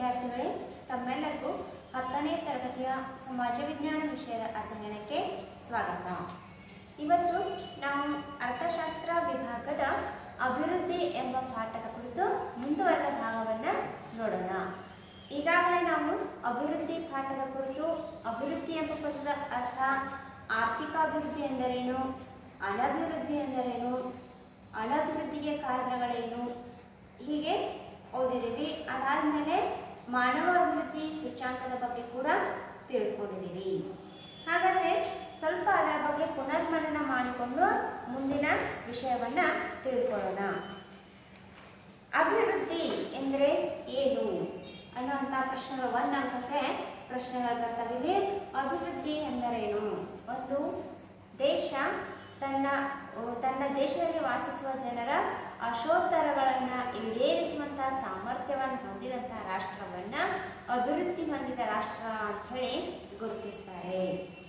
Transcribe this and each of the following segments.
ವಿದ್ಯಾರ್ಥಿಗಳೇ ತಮ್ಮೆಲ್ಲರಿಗೂ ಹತ್ತನೇ ತರಗತಿಯ ಸಮಾಜ ವಿಜ್ಞಾನ ವಿಷಯದ ಅಧ್ಯಯನಕ್ಕೆ ಸ್ವಾಗತ ಇವತ್ತು ನಾವು ಅರ್ಥಶಾಸ್ತ್ರ ವಿಭಾಗದ ಅಭಿವೃದ್ಧಿ ಎಂಬ ಪಾಠದ ಕುರಿತು ಮುಂದುವರೆದ ಭಾಗವನ್ನು ನೋಡೋಣ ಈಗಾಗಲೇ ನಾವು ಅಭಿವೃದ್ಧಿ ಪಾಠದ ಕುರಿತು ಅಭಿವೃದ್ಧಿ ಎಂಬ ಪದದ ಅರ್ಥ ಆರ್ಥಿಕ ಅಭಿವೃದ್ಧಿ ಎಂದರೇನು ಅನಭಿವೃದ್ಧಿ ಎಂದರೇನು ಅನಭಿವೃದ್ಧಿಗೆ ಕಾರಣಗಳೇನು ಹೀಗೆ ಓದಿದ್ದೀವಿ ಅದಾದಮೇಲೆ ಮಾನವ ಅಭಿವೃದ್ಧಿ ಸೂಚ್ಯಾಂಕದ ಬಗ್ಗೆ ಕೂಡ ತಿಳ್ಕೊಂಡಿದ್ದೀವಿ ಹಾಗಾದರೆ ಸ್ವಲ್ಪ ಅದರ ಬಗ್ಗೆ ಪುನರ್ಮನನ ಮಾಡಿಕೊಂಡು ಮುಂದಿನ ವಿಷಯವನ್ನ ತಿಳ್ಕೊಳ್ಳೋಣ ಅಭಿವೃದ್ಧಿ ಎಂದರೆ ಏನು ಅನ್ನುವಂಥ ಪ್ರಶ್ನೆಗಳು ಒಂದು ಅಂಕಕ್ಕೆ ಪ್ರಶ್ನೆಗಳು ಬರ್ತವಿವೆ ಅಭಿವೃದ್ಧಿ ಎಂದರೇನು ಒಂದು ದೇಶ ತನ್ನ ತನ್ನ ದೇಶದಲ್ಲಿ ವಾಸಿಸುವ ಜನರ ಅಶೋತ್ತರಗಳನ್ನು ಈಡೇರಿಸುವಂತಹ ಸಾಮರ್ಥ್ಯವನ್ನು ಹೊಂದಿದಂತಹ ರಾಷ್ಟ್ರವನ್ನ ಅಭಿವೃದ್ಧಿ ಹೊಂದಿದ ರಾಷ್ಟ್ರ ಅಂತ ಹೇಳಿ ಗುರುತಿಸ್ತಾರೆ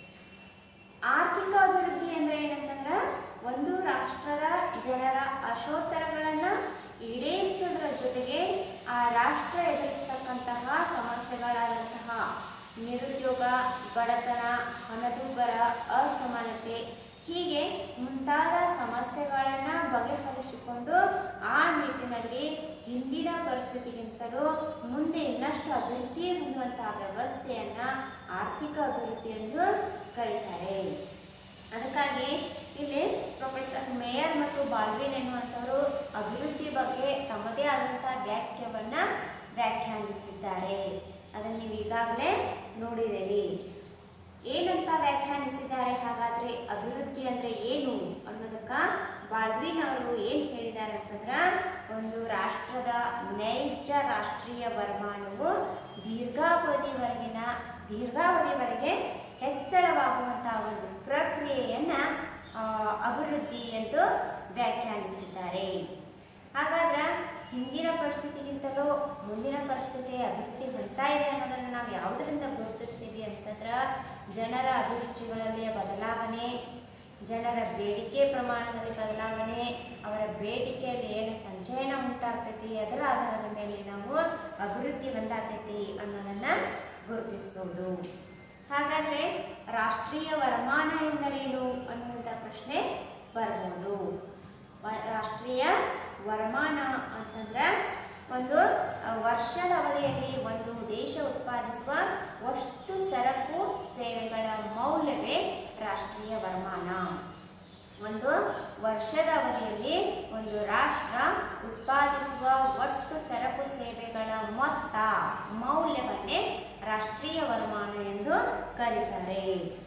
ಆರ್ಥಿಕ ಅಭಿವೃದ್ಧಿ ಅಂದ್ರೆ ಏನಂತಂದ್ರ ಒಂದು ರಾಷ್ಟ್ರದ ಜನರ ಅಶೋತ್ತರಗಳನ್ನ ಈಡೇರಿಸೋದ್ರ ಜೊತೆಗೆ ಆ ರಾಷ್ಟ್ರ ಎದುರಿಸ್ತಕ್ಕಂತಹ ಸಮಸ್ಯೆಗಳಾದಂತಹ ನಿರುದ್ಯೋಗ ಬಡತನ ಹಣದುಬ್ಬರ ಅಸಮಾನತೆ ಹೀಗೆ ಮುಂತಾದ ಸಮಸ್ಯೆಗಳನ್ನು ಬಗೆಹರಿಸಿಕೊಂಡು ಆ ನಿಟ್ಟಿನಲ್ಲಿ ಹಿಂದಿನ ಪರಿಸ್ಥಿತಿಗಿಂತಲೂ ಮುಂದೆ ಇನ್ನಷ್ಟು ಅಭಿವೃದ್ಧಿ ಹೊಂದುವಂತಹ ವ್ಯವಸ್ಥೆಯನ್ನ ಆರ್ಥಿಕ ಅಭಿವೃದ್ಧಿ ಎಂದು ಕರೀತಾರೆ ಅದಕ್ಕಾಗಿ ಇಲ್ಲಿ ಪ್ರೊಫೆಸರ್ ಮೇಯರ್ ಮತ್ತು ಬಾಲ್ವಿನ್ ಎನ್ನುವಂಥವರು ಅಭಿವೃದ್ಧಿ ಬಗ್ಗೆ ತಮ್ಮದೇ ಆದಂತಹ ವ್ಯಾಖ್ಯವನ್ನ ವ್ಯಾಖ್ಯಾನಿಸಿದ್ದಾರೆ ಅದನ್ನು ನೀವು ಈಗಾಗಲೇ ನೋಡಿದಿರಿ ಏನಂತ ವ್ಯಾಖ್ಯಾನಿಸಿದ್ದಾರೆ ಹಾಗಾದ್ರೆ ಅಭಿವೃದ್ಧಿ ಅಂದ್ರೆ ಏನು ಅನ್ನೋದಕ್ಕ ಬಾಲ್ವಿನ್ ಅವರು ಏನ್ ಹೇಳಿದ್ದಾರೆ ಅಂತಂದ್ರ ಒಂದು ರಾಷ್ಟ್ರದ ನೈಜ ರಾಷ್ಟ್ರೀಯ ವರಮಾನವು ದೀರ್ಘಾವಧಿವರೆಗಿನ ದೀರ್ಘಾವಧಿವರೆಗೆ ಹೆಚ್ಚಳವಾಗುವಂತಹ ಒಂದು ಪ್ರಕ್ರಿಯೆಯನ್ನ ಆ, ಅಭಿವೃದ್ಧಿ ಎಂದು ವ್ಯಾಖ್ಯಾನಿಸಿದ್ದಾರೆ ಹಾಗಾದ್ರೆ ಹಿಂದಿನ ಪರಿಸ್ಥಿತಿಗಿಂತಲೂ ಮುಂದಿನ ಪರಿಸ್ಥಿತಿ ಅಭಿವೃದ್ಧಿ ಹೊಂದ್ತಾ ಇದೆ ಅನ್ನೋದನ್ನು ನಾವು ಯಾವುದರಿಂದ ಗುರುತಿಸ್ತೀವಿ ಅಂತಂದ್ರೆ ಜನರ ಅಭಿರುಚಿಗಳಲ್ಲಿಯ ಬದಲಾವಣೆ ಜನರ ಬೇಡಿಕೆ ಪ್ರಮಾಣದಲ್ಲಿ ಬದಲಾವಣೆ ಅವರ ಬೇಡಿಕೆಯಲ್ಲಿ ಏನು ಸಂಚಯನ ಉಂಟಾಗ್ತೈತಿ ಅದರ ಆಧಾರದ ಮೇಲೆ ನಾವು ಅಭಿವೃದ್ಧಿ ಹೊಂದಾಗ್ತೈತಿ ಅನ್ನೋದನ್ನ ಗುರುತಿಸ್ಬೋದು ಹಾಗಾದ್ರೆ ರಾಷ್ಟ್ರೀಯ ವರಮಾನ ಎಂದರೇನು ಅನ್ನುವಂಥ ಪ್ರಶ್ನೆ ಬರ್ಬೋದು ವ- ರಾಷ್ಟ್ರೀಯ ವರಮಾನ ಅಂತಂದ್ರೆ ಒಂದು ಅ, ವರ್ಷದ ಅವಧಿಯಲ್ಲಿ ಒಂದು ದೇಶ ಉತ್ಪಾದಿಸುವ ಅಷ್ಟು ಸರಕು ಸೇವೆಗಳ ಮೌಲ್ಯವೇ ರಾಷ್ಟ್ರೀಯ ವರಮಾನ ಒಂದು ವರ್ಷದ ಅವಧಿಯಲ್ಲಿ ಒಂದು ರಾಷ್ಟ್ರ ಉತ್ಪಾದಿಸುವ ಒಟ್ಟು ಸರಕು ಸೇವೆಗಳ ಮೊತ್ತ ಮೌಲ್ಯವನ್ನೇ ರಾಷ್ಟ್ರೀಯ ವರಮಾನ ಎಂದು ಕರೀತಾರೆ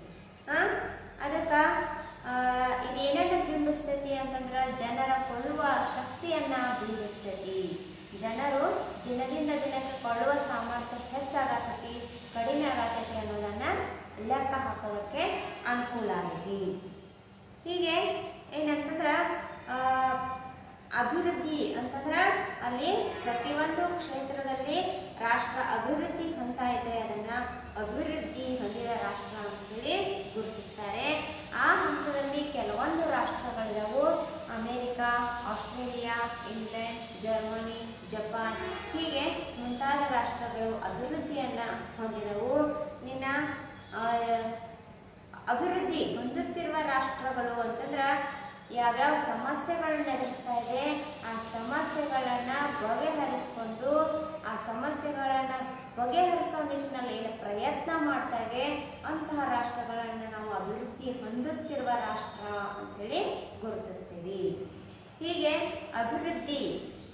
ಅದಕ್ಕೆ ಇದೇನನ್ನ ಬಿಂಬಿಸ್ತೈತಿ ಅಂತಂದ್ರೆ ಜನರ ಕೊಳ್ಳುವ ಶಕ್ತಿಯನ್ನ ಬಿಂಬಿಸ್ತೈತಿ ಜನರು ದಿನದಿಂದ ದಿನಕ್ಕೆ ಕೊಳ್ಳುವ ಸಾಮರ್ಥ್ಯ ಹೆಚ್ಚಾಗತೈತಿ ಕಡಿಮೆ ಆಗತೈತಿ ಅನ್ನೋದನ್ನ ಲೆಕ್ಕ ಹಾಕೋದಕ್ಕೆ ಅನುಕೂಲ ಆಗೈತಿ ಹೀಗೆ ಏನಂತಂದ್ರ ಆ, ಅಭಿವೃದ್ಧಿ ಅಂತಂದ್ರ ಅಲ್ಲಿ ಪ್ರತಿಯೊಂದು ಕ್ಷೇತ್ರದಲ್ಲಿ ರಾಷ್ಟ್ರ ಅಭಿವೃದ್ಧಿ ಹೊಂದ್ತಾ ಇದ್ರೆ ಅದನ್ನ ಅಭಿವೃದ್ಧಿ ಹೊಂದಿದ ರಾಷ್ಟ್ರ ಅಂತೇಳಿ ಗುರುತಿಸ್ತಾರೆ ಆ ಹಂತದಲ್ಲಿ ಕೆಲವೊಂದು ರಾಷ್ಟ್ರಗಳಿದವು America Australia England Germany Japan ಹೀಗೆ ಮುಂತಾದ ರಾಷ್ಟ್ರಗಳು ಅಭಿವೃದ್ಧಿಯನ್ನ ಹೊಂದಿದವು ನಿನ್ನ ಆ, ಅಭಿವೃದ್ಧಿ ಹೊಂದುತ್ತಿರುವ ರಾಷ್ಟ್ರಗಳು ಅಂತಂದ್ರೆ ಯಾವ್ಯಾವ ಸಮಸ್ಯೆಗಳನ್ನ ಎದುರಿಸ್ತಾ ಇದೆ ಆ ಸಮಸ್ಯೆಗಳನ್ನ ಬಗೆಹರಿಸ್ಕೊಂಡು ಆ ಸಮಸ್ಯೆಗಳನ್ನ ಬಗೆಹರಿಸೋ ನಿಟ್ಟಿನಲ್ಲಿ ಏನು ಪ್ರಯತ್ನ ಮಾಡ್ತಾ ಇವೆ ಅಂತಹ ರಾಷ್ಟ್ರಗಳನ್ನು ನಾವು ಅಭಿವೃದ್ಧಿ ಹೊಂದುತ್ತಿರುವ ರಾಷ್ಟ್ರ ಅಂತೇಳಿ ಗುರುತಿಸ್ತೀವಿ ಹೀಗೆ ಅಭಿವೃದ್ಧಿ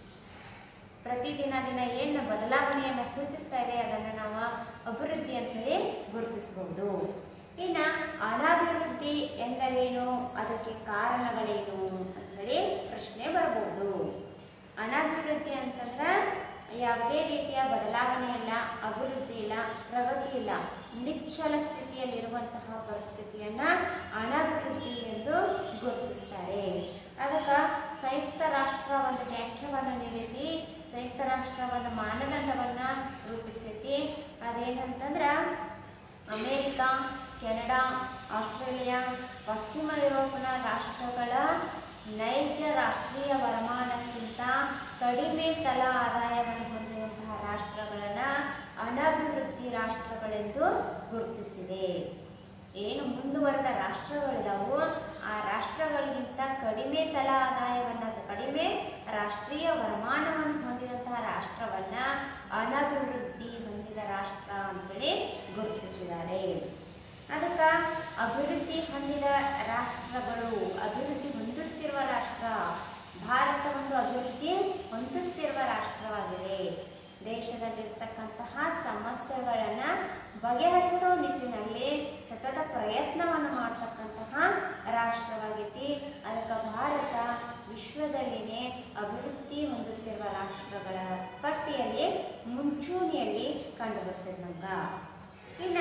ಪ್ರತಿದಿನ ದಿನ ಏನು ಬದಲಾವಣೆಯನ್ನು ಸೂಚಿಸ್ತಾ ಇದೆ ಅದನ್ನು ನಾವು ಅಭಿವೃದ್ಧಿ ಅಂತೇಳಿ ಗುರುತಿಸಬಹುದು ಇನ್ನು ಅನಾಭಿವೃದ್ಧಿ ಎಂದರೇನು ಅದಕ್ಕೆ ಕಾರಣಗಳೇನು ಅಂತೇಳಿ ಪ್ರಶ್ನೆ ಬರ್ಬೋದು ಅನಾಭಿವೃದ್ಧಿ ಅಂತಂದ್ರೆ ಯಾವುದೇ ರೀತಿಯ ಬದಲಾವಣೆ ಇಲ್ಲ ಅಭಿವೃದ್ಧಿ ಇಲ್ಲ ಪ್ರಗತಿ ಇಲ್ಲ ನಿಶ್ಚಲ ಸ್ಥಿತಿಯಲ್ಲಿರುವಂತಹ ಪರಿಸ್ಥಿತಿಯನ್ನ ಅನಾಭಿವೃದ್ಧಿ ಎಂದು ಗುರುತಿಸ್ತಾರೆ ಅದಕ್ಕೆ ಸಂಯುಕ್ತ ರಾಷ್ಟ್ರ ಒಂದು ವ್ಯಾಖ್ಯವನ್ನು ನೀಡೈತಿ ಸಂಯುಕ್ತ ರಾಷ್ಟ್ರ ಒಂದು ಮಾನದಂಡವನ್ನ ರೂಪಿಸೈತಿ ಅದೇನಂತಂದ್ರ ಅಮೇರಿಕ ಕೆನಡಾ ಆಸ್ಟ್ರೇಲಿಯಾ ಪಶ್ಚಿಮ ಯುರೋಪಿನ ರಾಷ್ಟ್ರಗಳ ನೈಜ ರಾಷ್ಟ್ರೀಯ ವರಮಾನಕ್ಕಿಂತ ಕಡಿಮೆ ತಲಾ ಆದಾಯವನ್ನು ಹೊಂದಿರುವಂತಹ ರಾಷ್ಟ್ರಗಳನ್ನು ಅನಭಿವೃದ್ಧಿ ರಾಷ್ಟ್ರಗಳೆಂದು ಗುರುತಿಸಿದೆ ಏನು ಮುಂದುವರೆದ ರಾಷ್ಟ್ರಗಳಿದಾವು ಆ ರಾಷ್ಟ್ರಗಳಿಗಿಂತ ಕಡಿಮೆ ತಲಾ ಆದಾಯವನ್ನ ಅಥವಾ ಕಡಿಮೆ ರಾಷ್ಟ್ರೀಯ ವರಮಾನವನ್ನು ಹೊಂದಿದಂತಹ ರಾಷ್ಟ್ರವನ್ನ ಅನಭಿವೃದ್ಧಿ ಹೊಂದಿದ ರಾಷ್ಟ್ರ ಅಂತೇಳಿ ಗುರುತಿಸಿದ್ದಾರೆ ಅದಕ್ಕೆ ಅಭಿವೃದ್ಧಿ ಹೊಂದಿದ ರಾಷ್ಟ್ರಗಳು ಅಭಿವೃದ್ಧಿ ಹೊಂದುತ್ತಿರುವ ರಾಷ್ಟ್ರ ಭಾರತ ಒಂದು ಅಭಿವೃದ್ಧಿ ಹೊಂದುತ್ತಿರುವ ರಾಷ್ಟ್ರವಾಗಿದೆ ದೇಶದಲ್ಲಿರ್ತಕ್ಕಂತಹ ಸಮಸ್ಯೆಗಳನ್ನು ಬಗೆಹರಿಸೋ ನಿಟ್ಟಿನಲ್ಲಿ ಸತತ ಪ್ರಯತ್ನವನ್ನು ಮಾಡ್ತಕ್ಕಂತಹ ರಾಷ್ಟ್ರವಾಗೈತಿ ಅದಕ್ಕೆ ಭಾರತ ವಿಶ್ವದಲ್ಲಿನೇ ಅಭಿವೃದ್ಧಿ ಹೊಂದುತ್ತಿರುವ ರಾಷ್ಟ್ರಗಳ ಪಟ್ಟಿಯಲ್ಲಿ ಮುಂಚೂಣಿಯಲ್ಲಿ ಕಂಡುಬರ್ತದೆ ನಮ್ಗೆ ಇನ್ನು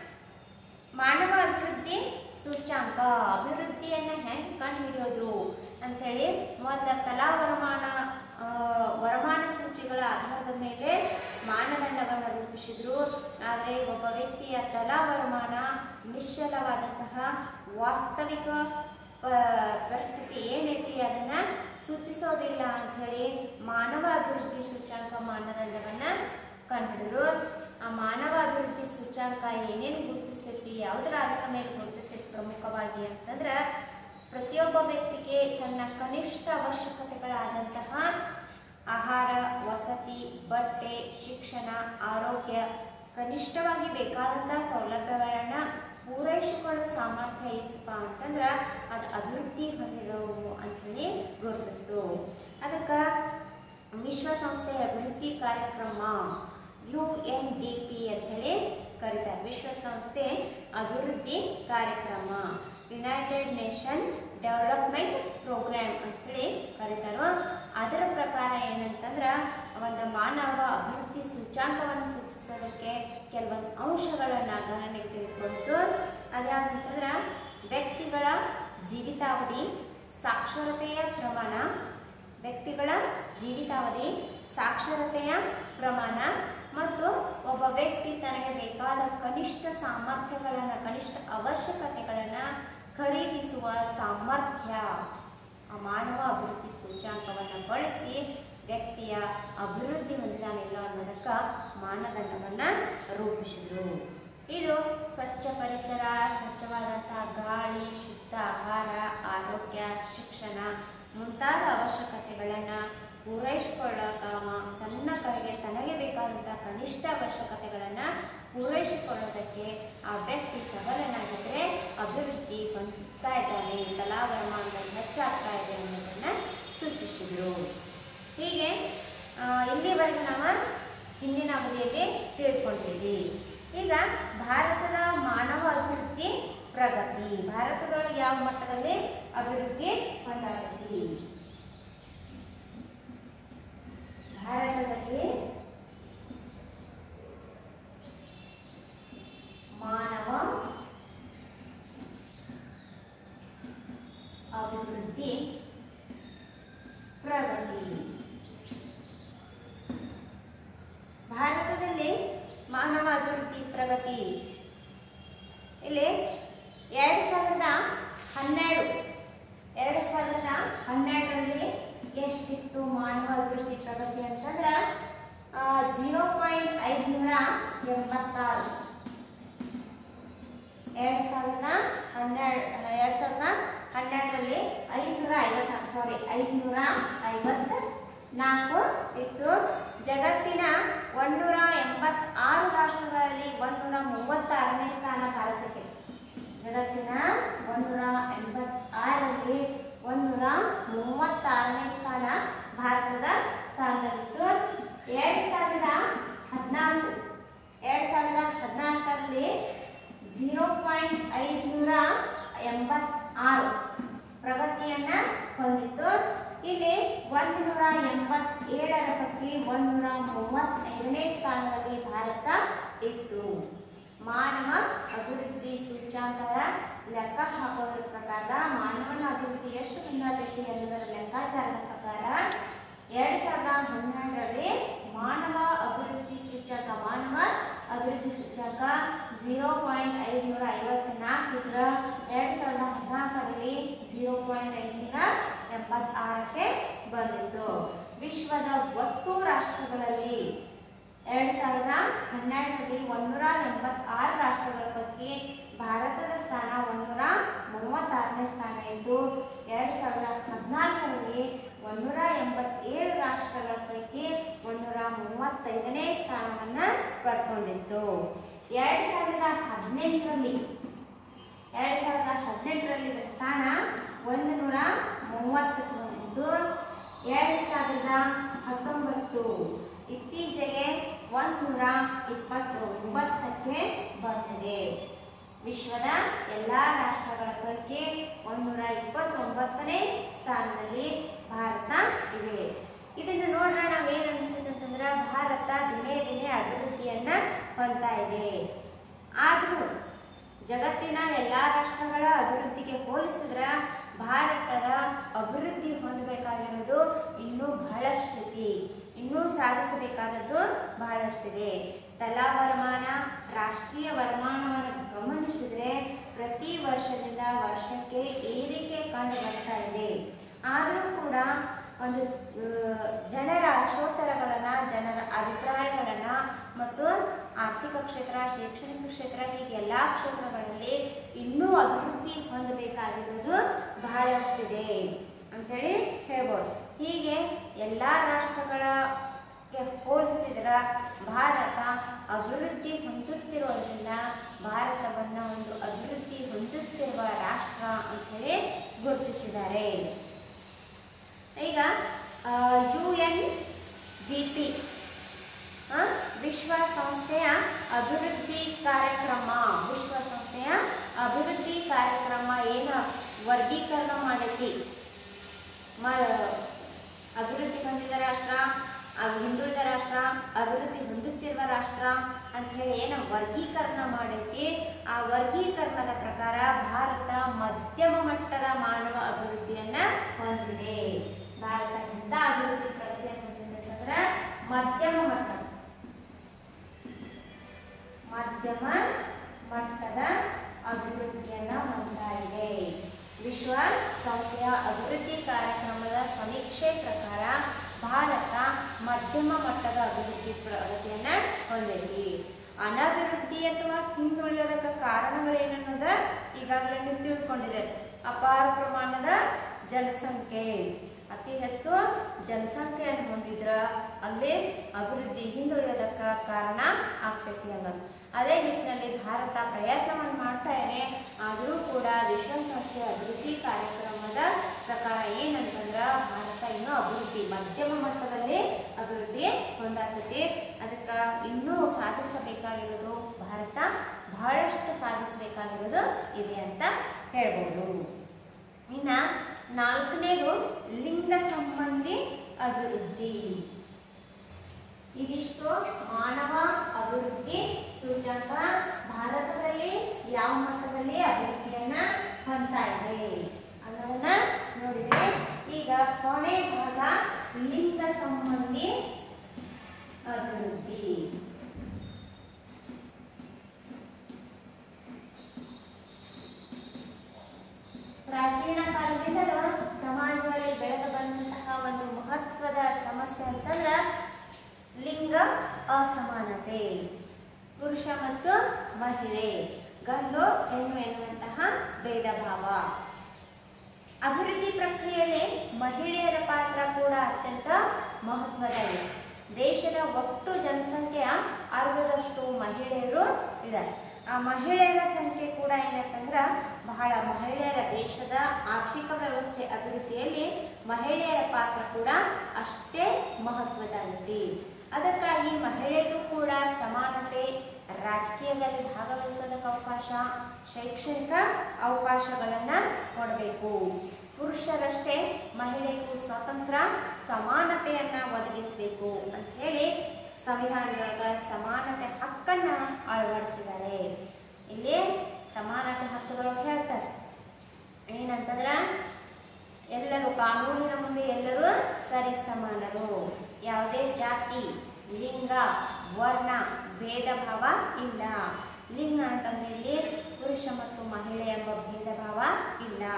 ಮಾನವ ಅಭಿವೃದ್ಧಿ ಸೂಚ್ಯಾಂಕ ಅಭಿವೃದ್ಧಿಯನ್ನು ಹೆಂಗೆ ಕಂಡುಹಿಡಿಯೋದು ಅಂಥೇಳಿ ಮೊದಲ ತಲಾ ವರಮಾನ ಆ, ವರಮಾನ ಸೂಚಿಗಳ ಆಧಾರದ ಮೇಲೆ ಮಾನದಂಡವನ್ನು ರೂಪಿಸಿದ್ರು ಆದರೆ ಒಬ್ಬ ವ್ಯಕ್ತಿಯ ತಲಾ ವರಮಾನ ನಿಶ್ಚಲವಾದಂತಹ ವಾಸ್ತವಿಕ ಪ- ಪರಿಸ್ಥಿತಿ ಏನೈತಿ ಅದನ್ನು ಸೂಚಿಸೋದಿಲ್ಲ ಅಂಥೇಳಿ ಮಾನವ ಅಭಿವೃದ್ಧಿ ಸೂಚ್ಯಾಂಕ ಮಾನದಂಡವನ್ನು ಕಂಡುಹಿಡಿದ್ರು ಆ ಮಾನವ ಅಭಿವೃದ್ಧಿ ಸೂಚ್ಯಾಂಕ ಏನೇನು ಗುರುತಿಸ್ತೈತಿ ಯಾವುದರ ಆಧಾರದ ಮೇಲೆ ಗುರುತಿಸ್ತೈತಿ ಪ್ರಮುಖವಾಗಿ ಅಂತಂದ್ರೆ ಪ್ರತಿಯೊಬ್ಬ ವ್ಯಕ್ತಿಗೆ ತನ್ನ ಕನಿಷ್ಠ ಅವಶ್ಯಕತೆಗಳಾದಂತಹ ಆಹಾರ ವಸತಿ ಬಟ್ಟೆ ಶಿಕ್ಷಣ ಆರೋಗ್ಯ ಕನಿಷ್ಠವಾಗಿ ಬೇಕಾದಂತಹ ಸೌಲಭ್ಯಗಳನ್ನು ಪೂರೈಸಿಕೊಳ್ಳೋ ಸಾಮರ್ಥ್ಯ ಇತ್ತಪ್ಪ ಅಂತಂದ್ರೆ ಅದು ಅಭಿವೃದ್ಧಿ ಹೊಂದಿದವು ಅಂತೇಳಿ ಗುರುತಿಸ್ತು ಅದಕ್ಕೆ ವಿಶ್ವಸಂಸ್ಥೆಯ ಅಭಿವೃದ್ಧಿ ಕಾರ್ಯಕ್ರಮ ಯು ಎನ್ ಡಿ ಪಿ ಅಂತೇಳಿ ಕರೀತಾರೆ ವಿಶ್ವಸಂಸ್ಥೆ ಅಭಿವೃದ್ಧಿ ಕಾರ್ಯಕ್ರಮ ಯುನೈಟೆಡ್ ನೇಷನ್ ಡೆವಲಪ್ಮೆಂಟ್ ಪ್ರೋಗ್ರಾಮ್ ಅಂತೇಳಿ ಕರೀತಾರೋ ಅದರ ಪ್ರಕಾರ ಏನಂತಂದ್ರೆ ಒಂದು ಮಾನವ ಅಭಿವೃದ್ಧಿ ಸೂಚ್ಯಾಂಕವನ್ನು ಸೂಚಿಸೋದಕ್ಕೆ ಕೆಲವೊಂದು ಅಂಶಗಳನ್ನು ಗಣನೆಗೆ ತೆಗೆದುಕೊಂಡು ಅದ್ಯಾವಂತಂದ್ರೆ ವ್ಯಕ್ತಿಗಳ ಜೀವಿತಾವಧಿ ಸಾಕ್ಷರತೆಯ ಪ್ರಮಾಣ ವ್ಯಕ್ತಿಗಳ ಜೀವಿತಾವಧಿ ಸಾಕ್ಷರತೆಯ ಪ್ರಮಾಣ ಮತ್ತು ಒಬ್ಬ ವ್ಯಕ್ತಿ ತನಗೆ ಬೇಕಾದ ಕನಿಷ್ಠ ಸಾಮರ್ಥ್ಯಗಳನ್ನು ಕನಿಷ್ಠ ಅವಶ್ಯಕತೆಗಳನ್ನು ಖರೀದಿಸುವ ಸಾಮರ್ಥ್ಯ ಆ ಮಾನವ ಅಭಿವೃದ್ಧಿ ಸೂಚ್ಯಾಂಕವನ್ನು ಬಳಸಿ ವ್ಯಕ್ತಿಯ ಅಭಿವೃದ್ಧಿ ಹೊಂದಿದಾನಿಲ್ಲ ಅನ್ನೋದಕ್ಕೆ ಮಾನದಂಡವನ್ನು ರೂಪಿಸಿದರು ಇದು ಸ್ವಚ್ಛ ಪರಿಸರ ಸ್ವಚ್ಛವಾದಂತಹ ಗಾಳಿ ಶುದ್ಧ ಆಹಾರ ಆರೋಗ್ಯ ಶಿಕ್ಷಣ ಮುಂತಾದ ಅವಶ್ಯಕತೆಗಳನ್ನು ಪೂರೈಸಿಕೊಳ್ಳಕ ತನ್ನ ಕಡೆಗೆ ತನಗೆ ಬೇಕಾದಂಥ ಕನಿಷ್ಠ ಅವಶ್ಯಕತೆಗಳನ್ನು ಪೂರೈಸಿಕೊಳ್ಳೋದಕ್ಕೆ ಆ ವ್ಯಕ್ತಿ ಸಬಲನಾಗಿದ್ದರೆ ಅಭಿವೃದ್ಧಿ ಹೊಂದುತ್ತಾ ಇದ್ದಾನೆ ತಲಾವರಮಾನದಲ್ಲಿ ಹೆಚ್ಚಾಗ್ತಾ ಇದೆ ಅನ್ನೋದನ್ನು ಸೂಚಿಸಿದರು ಹೀಗೆ ಆ, ಇಲ್ಲಿವರೆಗೆ ನಾವು ಹಿಂದಿನ ಅವಧಿಯಲ್ಲಿ ತಿಳ್ಕೊಂಡಿದ್ದೀವಿ ಈಗ ಭಾರತದ ಮಾನವ ಅಭಿವೃದ್ಧಿ ಪ್ರಗತಿ ಭಾರತದೊಳಗೆ ಯಾವ ಮಟ್ಟದಲ್ಲಿ ಅಭಿವೃದ್ಧಿ ಹೊಂದಾಗತಿ ಭಾರತದಲ್ಲಿ ಮಾನವ ಅಭಿವೃದ್ಧಿ ಪ್ರಗತಿ ಭಾರತದಲ್ಲಿ ಮಾನವ ಅಭಿವೃದ್ಧಿ ಪ್ರಗತಿ ಇಲ್ಲಿ ಎರಡು ಸಾವಿರದ ಹನ್ನೆರಡು ಎರಡು ಸಾವಿರದ ಹನ್ನೆರಡರಲ್ಲಿ ಎಷ್ಟಿತ್ತು ಮಾನವ ಅಭಿವೃದ್ಧಿ ಪ್ರಗತಿ ಅಂತಂದ್ರೆ ಜೀರೋ ಪಾಯಿಂಟ್ ಐದುನೂರ ಎಂಬತ್ತಾರು ಎರಡು ಸಾವಿರದ ಹನ್ನೆರಡು ಎರಡು ಸಾವಿರದ ಹನ್ನೆರಡರಲ್ಲಿ ಐದುನೂರ ಐವತ್ತ ಸಾರಿ ಐದುನೂರ ಐವತ್ತ ನಾಲ್ಕು ಇತ್ತು ಜಗತ್ತಿನ ಒಂದೂರ ಎಂಬತ್ತಾರು ರಾಷ್ಟ್ರಗಳಲ್ಲಿ ಒಂದೂರ ಮೂವತ್ತಾರನೇ ಸ್ಥಾನ ಭಾರತಕ್ಕೆ ಜಗತ್ತಿನ ಒಂದೂರ ಎಂಬತ್ತಾರರಲ್ಲಿ ಒಂದೂರ ಮೂವತ್ತಾರನೇ ಸ್ಥಾನ ಭಾರತದ ಸ್ಥಾನದಲ್ಲಿತ್ತು ಎರಡು ಸಾವಿರದ ಹದಿನಾಲ್ಕು ಎರಡು ಸಾವಿರದ ಹದಿನಾಲ್ಕರಲ್ಲಿ ಝೀರೋ ಪಾಯಿಂಟ್ ಐದುನೂರ ಎಂಬತ್ತಾರು ಪ್ರಗತಿಯನ್ನ ಹೊಂದಿತ್ತು ಇಲ್ಲಿ ಒಂದು ನೂರ ಎಂಬತ್ತೇಳರ ಪೈಕಿ ಒಂದೂರ ಮೂವತ್ತೈದನೇ ಸ್ಥಾನದಲ್ಲಿ ಭಾರತ ಇತ್ತು ಮಾನವ ಅಭಿವೃದ್ಧಿ ಸೂಚ್ಯಾಂಕದ ಲೆಕ್ಕ ಹಾಕೋದ್ರ ಪ್ರಕಾರ ಮಾನವನ ಅಭಿವೃದ್ಧಿ ಎಷ್ಟು ಹೊಂದಾಗೈತಿ ಅನ್ನೋದರ ಲೆಕ್ಕಾಚಾರದ ಪ್ರಕಾರ ಎರಡು ಸಾವಿರದ ಹನ್ನೆರಡರಲ್ಲಿ ಮಾನವ ಅಭಿವೃದ್ಧಿ ಸೂಚ್ಯಂಕ ಮಾನವ ಅಭಿವೃದ್ಧಿ ಸೂಚ್ಯಂಕ ಝೀರೋ ಪಾಯಿಂಟ್ ಐದುನೂರ ಐವತ್ನಾಲ್ಕು ಇದ್ರೆ ಎರಡು ಸಾವಿರದ ಹದಿನಾಲ್ಕರಲ್ಲಿ ಝೀರೋ ಪಾಯಿಂಟ್ ಐದುನೂರ ಎಂಬತ್ತಾರಕ್ಕೆ ಬಂದಿತ್ತು ವಿಶ್ವದ ಒಟ್ಟು ರಾಷ್ಟ್ರಗಳಲ್ಲಿ ಎರಡು ಸಾವಿರದ ಹನ್ನೆರಡರಲ್ಲಿ ಒಂದೂರ ಎಂಬತ್ತಾರು ರಾಷ್ಟ್ರಗಳ ಪೈಕಿ ಭಾರತದ ಸ್ಥಾನ ಒಂದೂರ ಮೂವತ್ತಾರನೇ ಸ್ಥಾನ ಇದ್ದು ಎರಡು ಸಾವಿರದ ಹದಿನಾಲ್ಕರಲ್ಲಿ ಒಂದೂರ ಎಂಬತ್ತೇಳು ರಾಷ್ಟ್ರಗಳ ಪೈಕಿ ಒಂದೂರ ಮೂವತ್ತೈದನೇ ಸ್ಥಾನವನ್ನು ಪಡ್ಕೊಂಡಿತ್ತು ಎರಡು ಸಾವಿರದ ಹದಿನೆಂಟರಲ್ಲಿ ಎರಡು ಸಾವಿರದ ಹದಿನೆಂಟರಲ್ಲಿ ಇದರ ಸ್ಥಾನ ಒಂದು ನೂರ ಮೂವತ್ತಕ್ಕೆ ಬಂದಿದ್ದು ಎರಡು ಸಾವಿರದ ಹತ್ತೊಂಬತ್ತು ಇತ್ತೀಚೆಗೆ ಒಂದು ನೂರ ಇಪ್ಪತ್ತೊಂಬತ್ತಕ್ಕೆ ಬಂದಿದೆ ವಿಶ್ವದ ಎಲ್ಲ ರಾಷ್ಟ್ರಗಳ ಪೈಕಿ ಒಂದೂರ ಇಪ್ಪತ್ತೊಂಬತ್ತನೇ ಸ್ಥಾನದಲ್ಲಿ ಭಾರತ ಇದೆ ಇದನ್ನು ನೋಡ್ರೆ ನಾವೇನು ಅನಿಸ್ತದೆ ಅಂತಂದ್ರೆ ಭಾರತ ದಿನೇ ದಿನೇ ಅಭಿವೃದ್ಧಿಯನ್ನ ಹೊಂದ್ತಾ ಇದೆ ಆದರೂ ಜಗತ್ತಿನ ಎಲ್ಲ ರಾಷ್ಟ್ರಗಳ ಅಭಿವೃದ್ಧಿಗೆ ಹೋಲಿಸಿದ್ರೆ ಭಾರತದ ಅಭಿವೃದ್ಧಿ ಹೊಂದಬೇಕಾಗಿರೋದು ಇನ್ನೂ ಬಹಳಷ್ಟಿದೆ ಇನ್ನೂ ಸಾಧಿಸಬೇಕಾದದ್ದು ಬಹಳಷ್ಟಿದೆ ತಲಾ ವರಮಾನ ರಾಷ್ಟ್ರೀಯ ವರಮಾನವನ್ನು ಗಮನಿಸಿದ್ರೆ ಪ್ರತಿ ವರ್ಷದಿಂದ ವರ್ಷಕ್ಕೆ ಏರಿಕೆ ಕಂಡು ಬರ್ತಾ ಇದೆ ಆದರೂ ಕೂಡ ಒಂದು ಆ, ಜನರ ಶೋತ್ತರಗಳನ್ನ ಜನರ ಅಭಿಪ್ರಾಯಗಳನ್ನ ಮತ್ತು ಆರ್ಥಿಕ ಕ್ಷೇತ್ರ ಶೈಕ್ಷಣಿಕ ಕ್ಷೇತ್ರ ಹೀಗೆ ಎಲ್ಲ ಕ್ಷೇತ್ರಗಳಲ್ಲಿ ಇನ್ನೂ ಅಭಿವೃದ್ಧಿ ಹೊಂದಬೇಕಾಗಿರುವುದು ಬಹಳಷ್ಟಿದೆ ಅಂತೇಳಿ ಹೇಳ್ಬೋದು ಹೀಗೆ ಎಲ್ಲ ರಾಷ್ಟ್ರಗಳಿಗೆ ಹೋಲಿಸಿದ್ರ ಭಾರತ ಅಭಿವೃದ್ಧಿ ಹೊಂದುತ್ತಿರೋದ್ರಿಂದ ಭಾರತವನ್ನು ಒಂದು ಅಭಿವೃದ್ಧಿ ಹೊಂದುತ್ತಿರುವ ರಾಷ್ಟ್ರ ಅಂತೇಳಿ ಗುರುತಿಸಿದ್ದಾರೆ ಈಗ ಯು ಎನ್ ಡಿ ಪಿ ವಿಶ್ವಸಂಸ್ಥೆಯ ಅಭಿವೃದ್ಧಿ ಕಾರ್ಯಕ್ರಮ ವಿಶ್ವಸಂಸ್ಥೆಯ ಅಭಿವೃದ್ಧಿ ಕಾರ್ಯಕ್ರಮ ಏನು ವರ್ಗೀಕರಣ ಮಾಡೈತಿ ಮ ಅಭಿವೃದ್ಧಿ ಹೊಂದಿದ ರಾಷ್ಟ್ರ ಅವ್- ಹಿಂದುಳಿದ ರಾಷ್ಟ್ರ ಅಭಿವೃದ್ಧಿ ಹೊಂದುತ್ತಿರುವ ರಾಷ್ಟ್ರ ಅಂತ ಹೇಳಿ ಏನು ವರ್ಗೀಕರಣ ಮಾಡೈತಿ ಆ ವರ್ಗೀಕರಣದ ಪ್ರಕಾರ ಭಾರತ ಮಧ್ಯಮ ಮಟ್ಟದ ಮಾನವ ಅಭಿವೃದ್ಧಿಯನ್ನ ಹೊಂದಿದೆ ಭಾರತ ಎಂತ ಅಭಿವೃದ್ಧಿ ಪ್ರಗತಿಯನ್ನು ಹೊಂದಿದೆ ಅಂತಂದ್ರೆ ಮಧ್ಯಮ ಮಟ್ಟ ಮಧ್ಯಮ ಮಟ್ಟದ ಅಭಿವೃದ್ಧಿಯನ್ನ ಹೊಂದ್ತಾ ಇದೆ ವಿಶ್ವ ಸಂಸ್ಥೆಯ ಅಭಿವೃದ್ಧಿ ಕಾರ್ಯಕ್ರಮದ ಸಮೀಕ್ಷೆ ಪ್ರಕಾರ ಭಾರತ ಮಧ್ಯಮ ಮಟ್ಟದ ಅಭಿವೃದ್ಧಿ ಪ್ರಗತಿಯನ್ನ ಹೊಂದಿದೆ ಅನಭಿವೃದ್ಧಿ ಅಥವಾ ಹಿಂದುಳಿಯೋದಕ್ಕೆ ಕಾರಣಗಳೇನನ್ನೋದ ಈಗಾಗಲೇ ನೀವು ತಿಳ್ಕೊಂಡಿದ್ದೀರಿ ಅಪಾರ ಪ್ರಮಾಣದ ಜನಸಂಖ್ಯೆ ಅತಿ ಹೆಚ್ಚು ಜನಸಂಖ್ಯೆಯನ್ನು ಹೊಂದಿದ್ರ ಅಲ್ಲಿ ಅಭಿವೃದ್ಧಿ ಹಿಂದುಳಿಯೋದಕ್ಕೆ ಕಾರಣ ಆಗ್ತೈತಿ ಅನ್ನೋದು ಅದೇ ನಿಟ್ಟಿನಲ್ಲಿ ಭಾರತ ಪ್ರಯತ್ನವನ್ನು ಮಾಡ್ತಾ ಇದೆ ಆದರೂ ಕೂಡ ವಿಶ್ವಸಂಸ್ಥೆಯ ಅಭಿವೃದ್ಧಿ ಕಾರ್ಯಕ್ರಮದ ಪ್ರಕಾರ ಏನಂತಂದ್ರೆ ಭಾರತ ಇನ್ನೂ ಅಭಿವೃದ್ಧಿ ಮಧ್ಯಮ ಮಟ್ಟದಲ್ಲಿ ಅಭಿವೃದ್ಧಿ ಹೊಂದಾಗ್ತೈತಿ ಅದಕ್ಕೆ ಇನ್ನೂ ಸಾಧಿಸಬೇಕಾಗಿರೋದು ಭಾರತ ಬಹಳಷ್ಟು ಸಾಧಿಸಬೇಕಾಗಿರೋದು ಇದೆ ಅಂತ ಹೇಳ್ಬೋದು ಇನ್ನ ನಾಲ್ಕನೇದು ಲಿಂಗ ಸಂಬಂಧಿ ಅಭಿವೃದ್ಧಿ ಇದಿಷ್ಟು ಮಾನವ ಅಭಿವೃದ್ಧಿ ಸೂಚಕ ಭಾರತದಲ್ಲಿ ಯಾವ ಮಟ್ಟದಲ್ಲಿ ಅಭಿವೃದ್ಧಿಯನ್ನ ಹೊಂದ್ತಾ ಇದೆ ಅನ್ನೋದನ್ನ ನೋಡಿದ್ರೆ ಈಗ ಕೊನೆ ಭಾಗ ಲಿಂಗ ಸಂಬಂಧಿ ಅಭಿವೃದ್ಧಿ ಪ್ರಾಚೀನ ಕಾಲದಿಂದಲೂ ಸಮಾಜದಲ್ಲಿ ಬೆಳೆದು ಬಂದಂತಹ ಒಂದು ಮಹತ್ವದ ಸಮಸ್ಯೆ ಅಂತಂದ್ರೆ ಲಿಂಗ ಅಸಮಾನತೆ ಪುರುಷ ಮತ್ತು ಮಹಿಳೆ ಗಂಡು ಹೆಣ್ಣು ಎನ್ನುವಂತಹ ಭೇದ ಭಾವ ಅಭಿವೃದ್ಧಿ ಪ್ರಕ್ರಿಯೆಯಲ್ಲಿ ಮಹಿಳೆಯರ ಪಾತ್ರ ಕೂಡ ಅತ್ಯಂತ ಮಹತ್ವದಾಗಿದೆ ದೇಶದ ಒಟ್ಟು ಜನಸಂಖ್ಯೆಯ ಅರ್ಧದಷ್ಟು ಮಹಿಳೆಯರು ಇದ್ದಾರೆ ಆ ಮಹಿಳೆಯರ ಸಂಖ್ಯೆ ಕೂಡ ಏನಂತಂದ್ರೆ ಬಹಳ ಮಹಿಳೆಯರ ದೇಶದ ಆರ್ಥಿಕ ವ್ಯವಸ್ಥೆ ಅಭಿವೃದ್ಧಿಯಲ್ಲಿ ಮಹಿಳೆಯರ ಪಾತ್ರ ಕೂಡ ಅಷ್ಟೇ ಮಹತ್ವದಾಗಿದೆ ಅದಕ್ಕಾಗಿ ಮಹಿಳೆಯರು ಕೂಡ ಸಮಾನತೆ ರಾಜಕೀಯದಲ್ಲಿ ಭಾಗವಹಿಸೋದಕ್ಕೆ ಅವಕಾಶ ಶೈಕ್ಷಣಿಕ ಅವಕಾಶಗಳನ್ನು ಕೊಡಬೇಕು ಪುರುಷರಷ್ಟೇ ಮಹಿಳೆಯರು ಸ್ವತಂತ್ರ ಸಮಾನತೆಯನ್ನ ಒದಗಿಸಬೇಕು ಅಂತ ಹೇಳಿ ಸಂವಿಧಾನದೊಳಗ ಸಮಾನತೆ ಹಕ್ಕನ್ನ ಅಳವಡಿಸಿದ್ದಾರೆ ಇಲ್ಲಿ ಸಮಾನತೆ ಹಕ್ಕುಗಳು ಹೇಳ್ತಾರೆ ಏನಂತಂದ್ರ ಎಲ್ಲರೂ ಕಾನೂನಿನ ಮುಂದೆ ಎಲ್ಲರೂ ಸರಿ ಸಮಾನರು ಯಾವುದೇ ಜಾತಿ ಲಿಂಗ ವರ್ಣ ಭೇದ ಭಾವ ಇಲ್ಲ ಲಿಂಗ ಅಂತಂದ್ರೆ ಇಲ್ಲಿ ಪುರುಷ ಮತ್ತು ಮಹಿಳೆ ಎಂಬ ಭೇದ ಭಾವ ಇಲ್ಲ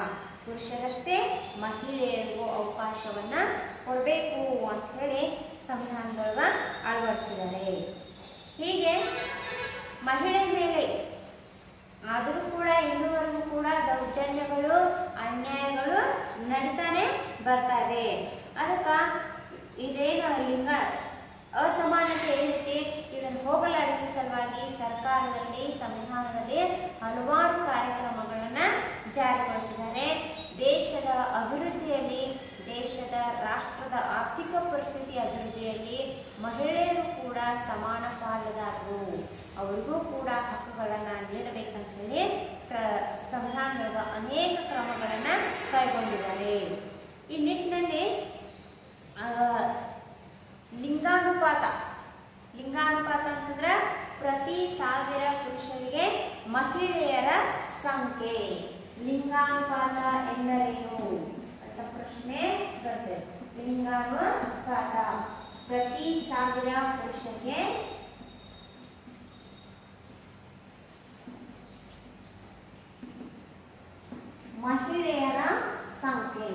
ಪುರುಷರಷ್ಟೇ ಮಹಿಳೆಯರಿಗೂ ಅವಕಾಶವನ್ನ ಕೊಡಬೇಕು ಅಂತ ಹೇಳಿ ಸಂವಿಧಾನದೊಳಗ ಅಳವಡಿಸಿದ್ದಾರೆ ಹೀಗೆ ಮಹಿಳೆ ಮೇಲೆ ಆದರೂ ಕೂಡ ಇನ್ನೂವರೆಗೂ ಕೂಡ ದೌರ್ಜನ್ಯಗಳು ಅನ್ಯಾಯಗಳು ನಡೀತಾನೆ ಬರ್ತಾವೆ ಅದಕ್ಕೆ ಇದೇನು ಲಿಂಗ ಅಸಮಾನತೆ ಏನೈತಿ ಇದನ್ನು ಹೋಗಲಾಡಿಸುವ ಸಲುವಾಗಿ ಸರ್ಕಾರದಲ್ಲಿ ಸಂವಿಧಾನದಲ್ಲಿ ಹಲವಾರು ಕಾರ್ಯಕ್ರಮಗಳನ್ನು ಜಾರಿಗೊಳಿಸಿದ್ದಾರೆ ದೇಶದ ಅಭಿವೃದ್ಧಿಯಲ್ಲಿ ದೇಶದ ರಾಷ್ಟ್ರದ ಆರ್ಥಿಕ ಪರಿಸ್ಥಿತಿ ಅಭಿವೃದ್ಧಿಯಲ್ಲಿ ಮಹಿಳೆಯರು ಕೂಡ ಸಮಾನ ಪಾಲುದಾರರು ಅವರಿಗೂ ಕೂಡ ಹಕ್ಕುಗಳನ್ನು ನೀಡಬೇಕಂತ ಹೇಳಿ ಪ್ರ ಸಂವಿಧಾನದೊಳಗ ಅನೇಕ ಕ್ರಮಗಳನ್ನು ಕೈಗೊಂಡಿದ್ದಾರೆ ಈ ನಿಟ್ಟಿನಲ್ಲಿ ಆ, ಲಿಂಗಾನುಪಾತ ಲಿಂಗಾನುಪಾತ ಅಂತಂದ್ರೆ ಪ್ರತಿ ಸಾವಿರ ಪುರುಷರಿಗೆ ಮಹಿಳೆಯರ ಸಂಖ್ಯೆ ಲಿಂಗಾನುಪಾತ ಎಂದರೇನು ಅಂತ ಪ್ರಶ್ನೆ ಬರ್ತದೆ ಲಿಂಗಾನುಪಾತ ಪ್ರತಿ ಸಾವಿರ ಪುರುಷರಿಗೆ ಮಹಿಳೆಯರ ಸಂಖ್ಯೆ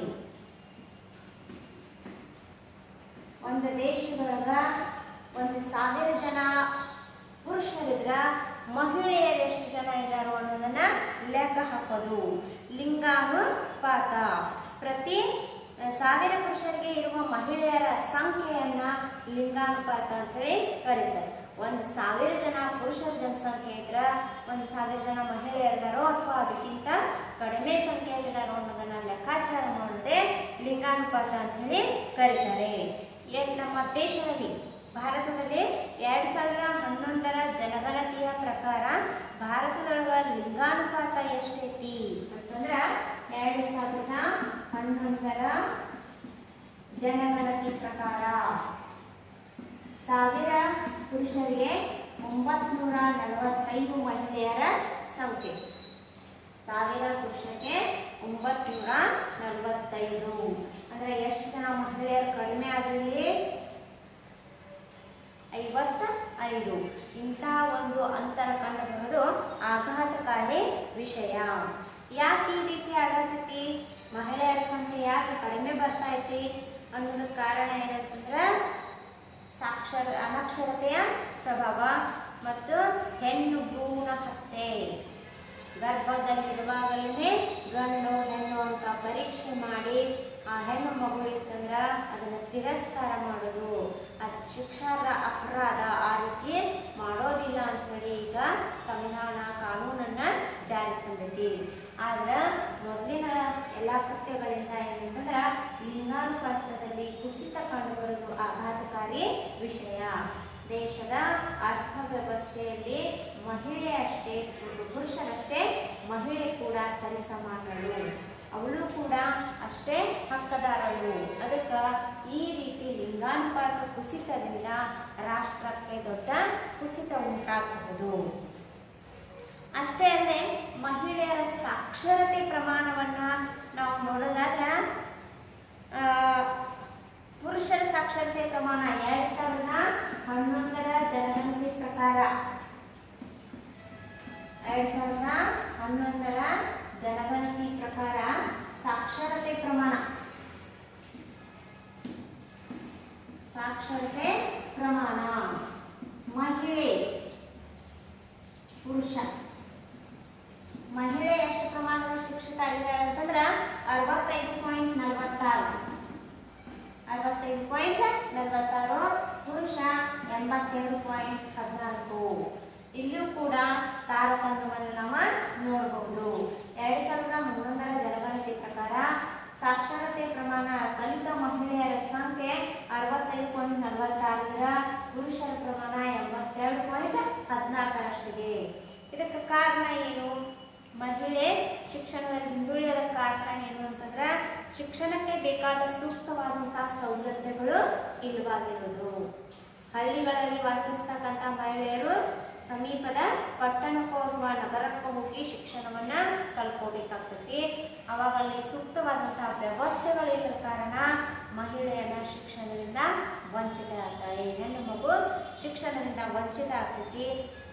ಒಂದು ದೇಶದೊಳಗ ಒಂದು ಸಾವಿರ ಜನ ಪುರುಷರಿದ್ರ ಮಹಿಳೆಯರು ಎಷ್ಟು ಜನ ಇದ್ದಾರೋ ಅನ್ನೋದನ್ನ ಲೆಕ್ಕ ಹಾಕೋದು ಲಿಂಗಾನುಪಾತ ಪ್ರತಿ ಆ, ಸಾವಿರ ಪುರುಷರಿಗೆ ಇರುವ ಮಹಿಳೆಯರ ಸಂಖ್ಯೆಯನ್ನ ಲಿಂಗಾನುಪಾತ ಅಂತೇಳಿ ಕರೀತಾರೆ ಒಂದು ಸಾವಿರ ಜನ ಪುರುಷರ ಜನಸಂಖ್ಯೆ ಇದ್ರ ಒಂದು ಸಾವಿರ ಜನ ಮಹಿಳೆಯರಿದಾರೋ ಅಥವಾ ಅದಕ್ಕಿಂತ ಕಡಿಮೆ ಸಂಖ್ಯೆಯಲ್ಲಿದಾರೋ ಅನ್ನೋದನ್ನ ಲೆಕ್ಕಾಚಾರ ಮಾಡದೆ ಲಿಂಗಾನುಪಾತ ಅಂತ ಹೇಳಿ ಕರೀತಾರೆ ಏನ್ ನಮ್ಮ ದೇಶದಲ್ಲಿ ಭಾರತದಲ್ಲಿ ಎರಡ್ ಸಾವಿರದ ಹನ್ನೊಂದರ ಜನಗಣತಿಯ ಪ್ರಕಾರ ಭಾರತದೊಳಗ ಲಿಂಗಾನುಪಾತ ಎಷ್ಟೈತಿ ಅಂತಂದ್ರ ಎರಡ್ ಸಾವಿರದ ಹನ್ನೊಂದರ ಜನಗಣತಿ ಪ್ರಕಾರ ಸಾವಿರ ಪುರುಷರಿಗೆ ಒಂಬತ್ನೂರ ನಲವತ್ತೈದು ಮಹಿಳೆಯರ ಸಂಖ್ಯೆ ಸಾವಿರ ಪುರುಷರಿಗೆ ಒಂಬತ್ನೂರ ನಲವತ್ತೈದು ಅಂದ್ರೆ ಎಷ್ಟು ಜನ ಮಹಿಳೆಯರು ಕಡಿಮೆ ಆದಲ್ಲಿ ಐವತ್ತ ಐದು ಇಂಥ ಒಂದು ಅಂತರ ಕಂಡು ಬರೋದು ಆಘಾತಕಾರಿ ವಿಷಯ ಯಾಕೆ ಈ ರೀತಿ ಆಗತೈತಿ ಮಹಿಳೆಯರ ಸಂಖ್ಯೆ ಯಾಕೆ ಕಡಿಮೆ ಬರ್ತಾ ಐತಿ ಅನ್ನೋದಕ್ಕೆ ಕಾರಣ ಏನಂತಂದ್ರೆ ಸಾಕ್ಷರ ಅನಕ್ಷರತೆಯ ಪ್ರಭಾವ ಮತ್ತು ಹೆಣ್ಣು ಭ್ರೂಣ ಹತ್ಯೆ ಗರ್ಭದಲ್ಲಿರುವಾಗಲೇ ಗಂಡು ಹೆಣ್ಣು ಅಂತ ಪರೀಕ್ಷೆ ಮಾಡಿ ಆ ಹೆಣ್ಣು ಮಗು ಇತ್ತಂದ್ರ ಅದನ್ನ ತಿರಸ್ಕಾರ ಮಾಡೋದು ಅದು ಶಿಕ್ಷಾರ್ಹ ಅಪರಾಧ ಆ ರೀತಿ ಮಾಡೋದಿಲ್ಲ ಅಂತೇಳಿ ಈಗ ಸಂವಿಧಾನ ಕಾನೂನನ್ನ ಜಾರಿ ತಂದೈತಿ ಆದ್ರ ಮೊದಲಿನ ಎಲ್ಲ ಕೃತ್ಯಗಳಿಂದ ಏನಂತಂದ್ರ ಲಿಂಗಾನುಪಾತದಲ್ಲಿ ಕುಸಿತ ಕಂಡುಬರುವುದು ಆಘಾತಕಾರಿ ವಿಷಯ ದೇಶದ ಅರ್ಥವ್ಯವಸ್ಥೆಯಲ್ಲಿ ಮಹಿಳೆ ಅಷ್ಟೇ ಪುರುಷರಷ್ಟೇ ಮಹಿಳೆ ಕೂಡ ಸರಿಸಮಾನಳು ಅವಳು ಕೂಡ ಅಷ್ಟೇ ಹಕ್ಕದಾರಳು ಅದಕ್ಕೆ ಈ ರೀತಿ ಲಿಂಗಾನುಪಾತ ಕುಸಿತದಿಂದ ರಾಷ್ಟ್ರಕ್ಕೆ ದೊಡ್ಡ ಕುಸಿತ ಉಂಟಾಗಬಹುದು ಅಷ್ಟೇ ಅಲ್ಲದೆ ಮಹಿಳೆಯರ ಸಾಕ್ಷರತೆ ಪ್ರಮಾಣವನ್ನ ನಾವು ನೋಡೋದಾದ್ರೆ ಆ, ಪುರುಷರ ಸಾಕ್ಷರತೆ ಪ್ರಮಾಣ ಎರಡ್ ಸಾವಿರದ ಹನ್ನೊಂದರ ಜನಗಣತಿ ಪ್ರಕಾರ ಎರಡ್ ಸಾವಿರದ ಹನ್ನೊಂದರ ಜನಗಣತಿ ಪ್ರಕಾರ ಸಾಕ್ಷರತೆ ಪ್ರಮಾಣ ಸಾಕ್ಷರತೆ ಪ್ರಮಾಣ ಮಹಿಳೆ ಪುರುಷ ಮಹಿಳೆ ಎಷ್ಟು ಪ್ರಮಾಣದ ಶಿಕ್ಷಿತ ಆಗಿದ್ದಾಳೆ ಅಂತಂದ್ರ ಅರವತ್ತೈದು ಪಾಯಿಂಟ್ ನಲವತ್ತಾರು ಅರವತ್ತೈದು ಪಾಯಿಂಟ್ ನಲವತ್ತಾರು ಪುರುಷ ಎಂಬತ್ತೆರಡು ಪಾಯಿಂಟ್ ಹದಿನಾಲ್ಕು ಇಲ್ಲೂ ಕೂಡ ತಾರತಮ್ಯವನ್ನು ನಾವು ನೋಡಬಹುದು ಎರಡ್ ಸಾವಿರದ ಹನ್ನೊಂದರ ಜನಗಣತಿ ಪ್ರಕಾರ ಸಾಕ್ಷರತೆ ಪ್ರಮಾಣ ಕಲಿತ ಮಹಿಳೆಯರ ಸಂಖ್ಯೆ ಅರವತ್ತೈದು ಪಾಯಿಂಟ್ ನಲವತ್ತಾರರ ಪುರುಷರ ಪ್ರಮಾಣ ಎಂಬತ್ತೆರಡು ಪಾಯಿಂಟ್ ಹದಿನಾಲ್ಕರಷ್ಟಿದೆ ಇದಕ್ಕೆ ಕಾರಣ ಏನು ಮಹಿಳೆ ಶಿಕ್ಷಣದಲ್ಲಿ ಹಿಂದುಳಿಯದ ಕಾರಣ ಏನು ಅಂತಂದ್ರೆ ಶಿಕ್ಷಣಕ್ಕೆ ಬೇಕಾದ ಸೂಕ್ತವಾದಂತಹ ಸೌಲಭ್ಯಗಳು ಇಲ್ಲವಾಗಿರುವುದು ಹಳ್ಳಿಗಳಲ್ಲಿ ವಾಸಿಸ್ತಕ್ಕಂಥ ಮಹಿಳೆಯರು ಸಮೀಪದ ಪಟ್ಟಣಕ್ಕೆ ಅಥವಾ ನಗರಕ್ಕೆ ಹೋಗಿ ಶಿಕ್ಷಣವನ್ನ ಕಲ್ಕೋಬೇಕಾಗ್ತೈತಿ ಅವಾಗ ಅಲ್ಲಿ ಸೂಕ್ತವಾದಂತಹ ವ್ಯವಸ್ಥೆಗಳಿಲ್ಲದ ಕಾರಣ ಮಹಿಳೆಯನ್ನ ಶಿಕ್ಷಣದಿಂದ ವಂಚಿತ ಆಗ್ತಾಳೆ ಹೆಣ್ಣು ಮಗು ಶಿಕ್ಷಣದಿಂದ ವಂಚಿತ ಆಗ್ತೈತಿ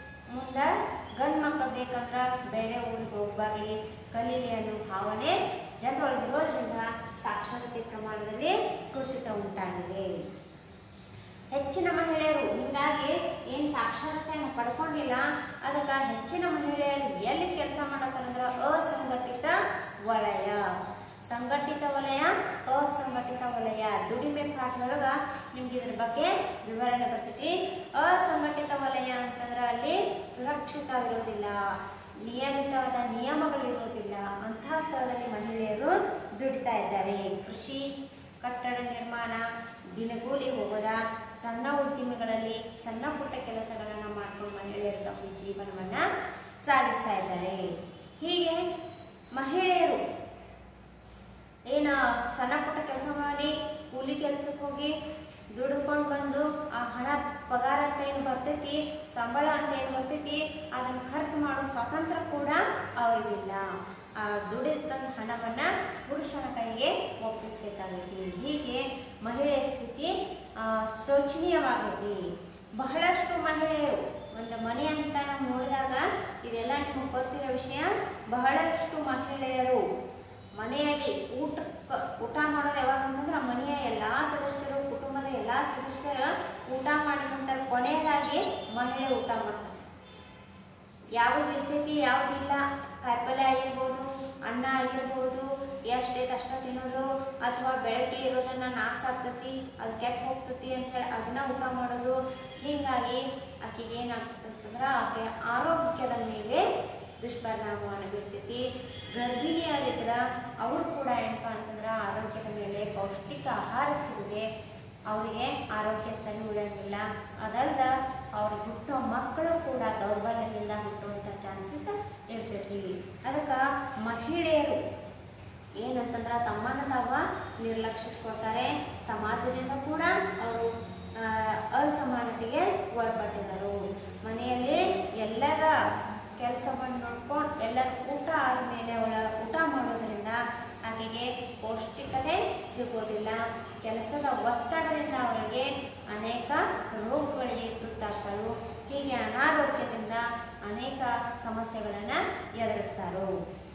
ಮುಂದೆ ಗಂಡು ಮಕ್ಕಳು ಬೇಕಂದ್ರೆ ಬೇರೆ ಊರಿಗೆ ಹೋಗಿ ಬರಲಿ ಕಲೀಲಿ ಅನ್ನೋ ಭಾವನೆ ಜನರೊಳಗಿರೋದ್ರಿಂದ ಸಾಕ್ಷರತೆ ಪ್ರಮಾಣದಲ್ಲಿ ಕುಸಿತ ಉಂಟಾಗಿದೆ ಹೆಚ್ಚಿನ ಮಹಿಳೆಯರು ಹೀಗಾಗಿ ಏನು ಸಾಕ್ಷರತೆಯನ್ನು ಪಡ್ಕೊಂಡಿಲ್ಲ ಅದಕ್ಕೆ ಹೆಚ್ಚಿನ ಮಹಿಳೆಯರು ಎಲ್ಲಿ ಕೆಲಸ ಮಾಡತ್ತಾರಂದ್ರೆ ಅಸಂಘಟಿತ ವಲಯ ಸಂಘಟಿತ ವಲಯ ಅಸಂಘಟಿತ ವಲಯ ದುಡಿಮೆ ಪಾಠದೊಳಗ ನಿಮ್ಗೆ ಇದ್ರ ಬಗ್ಗೆ ವಿವರಣೆ ಬರ್ತೈತಿ ಅಸಂಘಟಿತ ವಲಯ ಅಂತಂದ್ರೆ ಅಲ್ಲಿ ಸುರಕ್ಷಿತವಿರೋದಿಲ್ಲ ನಿಯಮಿತವಾದ ನಿಯಮಗಳು ಇರೋದಿಲ್ಲ ಅಂತಹ ಸ್ಥಳದಲ್ಲಿ ಮಹಿಳೆಯರು ದುಡಿತಾ ಇದ್ದಾರೆ ಕೃಷಿ ಕಟ್ಟಡ ನಿರ್ಮಾಣ ದಿನಗೂಲಿ ಹೋಗೋದ ಸಣ್ಣ ಉದ್ದಿಮೆಗಳಲ್ಲಿ ಸಣ್ಣ ಪುಟ್ಟ ಕೆಲಸಗಳನ್ನು ಮಾಡ್ಕೊಂಡು ಮಹಿಳೆಯರು ತಮ್ಮ ಜೀವನವನ್ನ ಸಾಗಿಸ್ತಾ ಇದ್ದಾರೆ ಹೀಗೆ ಮಹಿಳೆಯರು ಏನು ಸಣ್ಣ ಪುಟ್ಟ ಕೆಲಸ ಮಾಡಿ ಕೂಲಿ ಕೆಲಸಕ್ಕೆ ಹೋಗಿ ದುಡ್ಕೊಂಡು ಬಂದು ಆ ಹಣ ಪಗಾರ ಅಂತ ಏನು ಬರ್ತೈತಿ ಸಂಬಳ ಅಂತ ಏನು ಬರ್ತೈತಿ ಅದನ್ನು ಖರ್ಚು ಮಾಡೋ ಸ್ವಾತಂತ್ರ್ಯ ಕೂಡ ಅವರಿಗಿಲ್ಲ ಆ ದುಡಿದ ಹಣವನ್ನ ಪುರುಷನ ಕೈಗೆ ಒಪ್ಪಿಸ್ಬೇಕಾಗೈತಿ ಹೀಗೆ ಮಹಿಳೆಯ ಸ್ಥಿತಿ ಆ, ಶೋಚನೀಯವಾಗೈತಿ ಬಹಳಷ್ಟು ಮಹಿಳೆಯರು ಒಂದು ಮನೆ ಅಂತ ನಾವು ನೋಡಿದಾಗ ಇದೆಲ್ಲ ನಿಮಗೆ ಗೊತ್ತಿರೋ ವಿಷಯ ಬಹಳಷ್ಟು ಮಹಿಳೆಯರು ಮನೆಯಲ್ಲಿ ಊಟಕ್ಕೆ ಊಟ ಮಾಡೋದು ಯಾವಾಗ ಅಂತಂದ್ರೆ ಮನೆಯ ಎಲ್ಲ ಸದಸ್ಯರು ಕುಟುಂಬದ ಎಲ್ಲ ಸದಸ್ಯರು ಊಟ ಮಾಡಿದ ನಂತರ ಕೊನೆಯದಾಗಿ ಮಹಿಳೆ ಊಟ ಮಾಡ್ತಾರೆ ಯಾವುದು ಇರ್ತೈತಿ ಯಾವುದಿಲ್ಲ ಕಾಯಿಪಲ್ಯ ಆಗಿರ್ಬೋದು ಅನ್ನ ಆಗಿರ್ಬೋದು ಎಷ್ಟೈತೆ ಅಷ್ಟ ತಿನ್ನೋದು ಅಥವಾ ಬೆಳಗ್ಗೆ ಇರೋದನ್ನ ನಾಶ ಆಗ್ತೈತಿ ಅದು ಕೆಟ್ಟ ಹೋಗ್ತೈತಿ ಅಂತ ಹೇಳಿ ಅದನ್ನ ಊಟ ಮಾಡೋದು ಹೀಗಾಗಿ ಆಕೆಗೆ ಏನಾಗ್ತದೆ ಅಂತಂದ್ರೆ ಆಕೆ ಆರೋಗ್ಯದ ಮೇಲೆ ದುಷ್ಪರಿಣಾಮವನ್ನು ಬೀರ್ತೈತಿ ಗರ್ಭಿಣಿಯಾಗಿದ್ರ ಅವರು ಕೂಡ ಏನಪ್ಪ ಅಂತಂದ್ರೆ ಆರೋಗ್ಯದ ಮೇಲೆ ಪೌಷ್ಟಿಕ ಆಹಾರ ಸಿಗದೆ ಅವರಿಗೆ ಆರೋಗ್ಯ ಸರಿ ಉಳಿಯಂಗಿಲ್ಲ ಅದಲ್ದ ಅವ್ರಿಗೆ ಹುಟ್ಟೋ ಮಕ್ಕಳು ಕೂಡ ದೌರ್ಬಲ್ಯದಿಂದ ಹುಟ್ಟುವಂಥ ಚಾನ್ಸಸ್ ಇರ್ತೈತಿ ಅದಕ್ಕೆ ಮಹಿಳೆಯರು ಏನಂತಂದ್ರೆ ತಮ್ಮನ್ನ ತಾವ ನಿರ್ಲಕ್ಷಿಸ್ಕೊಳ್ತಾರೆ ಸಮಾಜದಿಂದ ಕೂಡ ಅವರು ಆ, ಅಸಮಾನತೆಗೆ ಒಳಪಟ್ಟಿದ್ದರು ಮನೆಯಲ್ಲಿ ಎಲ್ಲರ ಕೆಲಸವನ್ನು ನೋಡ್ಕೊಂಡು ಎಲ್ಲರ ಊಟ ಆದಮೇಲೆ ಅವಳ ಊಟ ಮಾಡೋದ್ರಿಂದ ಆಕೆಗೆ ಪೌಷ್ಟಿಕತೆ ಸಿಗೋದಿಲ್ಲ ಕೆಲಸದ ಒತ್ತಡದಿಂದ ಅವರಿಗೆ ಅನೇಕ ರೋಗಗಳಿಗೆ ತುತ್ತಾಗ್ತರು ಹೀಗೆ ಅನಾರೋಗ್ಯದಿಂದ ಅನೇಕ ಸಮಸ್ಯೆಗಳನ್ನು ಎದುರಿಸ್ತಾರು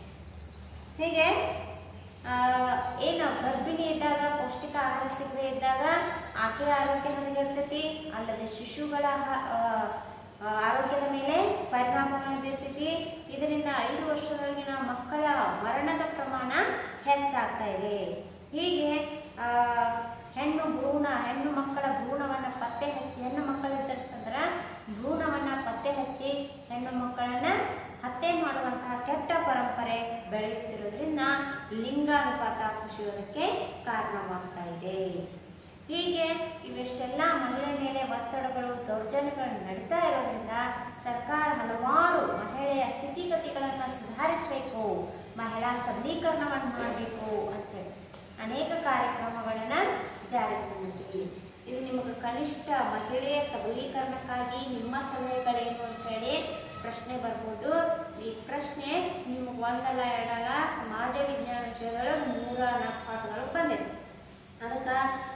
ಹೀಗೆ ಆ, ಏನು ಗರ್ಭಿಣಿ ಇದ್ದಾಗ ಪೌಷ್ಟಿಕ ಆಹಾರ ಸಿಗದೆ ಇದ್ದಾಗ ಆಕೆ ಆರೋಗ್ಯ ಹದಗೆಡ್ತೈತಿ ಅಲ್ಲದೆ ಶಿಶುಗಳ ಹ- ಆ, ಆ, ಆರೋಗ್ಯದ ಮೇಲೆ ಪರಿಣಾಮವನ್ನು ಬೀರ್ತೈತಿ ಇದರಿಂದ ಐದು ವರ್ಷದೊಳಗಿನ ಮಕ್ಕಳ ಮರಣದ ಪ್ರಮಾಣ ಹೆಚ್ಚಾಗ್ತಾ ಇದೆ ಹೀಗೆ ಆ, ಹೆಣ್ಣು ಭ್ರೂಣ ಹೆಣ್ಣು ಮಕ್ಕಳ ಭ್ರೂಣವನ್ನು ಪತ್ತೆ ಹಚ್ಚಿ ಹೆಣ್ಣು ಮಕ್ಕಳಿರ್ತಂದ್ರೆ ಭ್ರೂಣವನ್ನು ಪತ್ತೆ ಹಚ್ಚಿ ಹೆಣ್ಣು ಮಕ್ಕಳನ್ನ ಹತ್ಯೆ ಮಾಡುವಂತಹ ಕೆಟ್ಟ ಪರಂಪರೆ ಬೆಳೆಯುತ್ತಿರೋದ್ರಿಂದ ಲಿಂಗಾನುಪಾತ ಕುಸಿಯೋದಕ್ಕೆ ಕಾರಣವಾಗ್ತಾ ಇದೆ ಹೀಗೆ ಇವೆಷ್ಟೆಲ್ಲ ಮಹಿಳೆ ಮೇಲೆ ಒತ್ತಡಗಳು ದೌರ್ಜನ್ಯಗಳು ನಡೀತಾ ಇರೋದ್ರಿಂದ ಸರ್ಕಾರ ಹಲವಾರು ಮಹಿಳೆಯ ಸ್ಥಿತಿಗತಿಗಳನ್ನು ಸುಧಾರಿಸಬೇಕು ಮಹಿಳಾ ಸಬಲೀಕರಣವನ್ನು ಮಾಡಬೇಕು ಅಂತೇಳಿ ಅನೇಕ ಕಾರ್ಯಕ್ರಮಗಳನ್ನು ಜಾರಿಗೆ ತಂದಿದ್ದೀವಿ ಇದು ನಿಮಗೆ ಕನಿಷ್ಠ ಮಹಿಳೆಯ ಸಬಲೀಕರಣಕ್ಕಾಗಿ ನಿಮ್ಮ ಸಲಹೆಗಳೇನು ಅಂತೇಳಿ ಪ್ರಶ್ನೆ ಬರ್ಬೋದು ಈ ಪ್ರಶ್ನೆ ನಿಮಗೆ ಒಂದಲ್ಲ ಎರಡಲ್ಲ ಸಮಾಜ ವಿಜ್ಞಾನ ವಿಷಯದೊಳಗೆ ಮೂರ ನಾಲ್ಕು ಪಾಠಗಳು ಬಂದಿದೆ ಅದಕ್ಕೆ